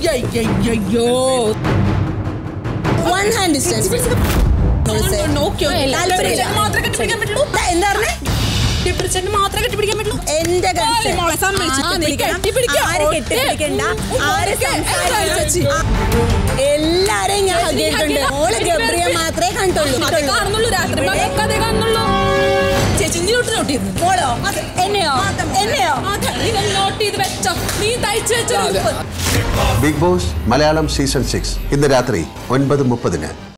അയ്യോ one hand distance നോക്കിയോ താല്പര്യമില്ല. മാത്രമേ കെട്ടിപ്പിടിക്കാൻ പറ്റുള്ളൂ എന്താ പറഞ്ഞേ ഡിപ്രഷന് മാത്രമേ കെട്ടിപ്പിടിക്കാൻ പറ്റുള്ളൂ എന്റെ ആരെ മോളെ സമ്മതിച്ച് ആ, നീ കെട്ടിപ്പിടിക്കണം. കെട്ടിപ്പിടിക്കണം. ആരെ ഓക്കേ. കെട്ടിപ്പിടിക്കണ്ട ആരെ ഓക്കേ. സംസാരിക്കണം. ചേച്ചി. ആ, എല്ലാരെയും ഞാൻ ചേച്ചി, ഹഗിയിട്ടുണ്ട് ഹഗിയില്ല. മോള് ഗബ്രിയെ മാത്രമേ കണ്ടുള്ളൂ അതേ കാണുന്നുള്ളൂ രാത്രി പകലൊക്കെ അതേ കാണുന്നുള്ളൂ ചേച്ചി നീ നോട്ട് നോട്ട് ചെയ്തു മോളോ എന്നെയോ എന്നെയോ നിങ്ങൾ നോട്ട് ചെയ്ത് വെച്ചോ നീ തയ്ച്ചു വെച്ചോ big boss Malayalam season six ഇന്ന് രാത്രി ഒൻപത് മുപ്പതിന്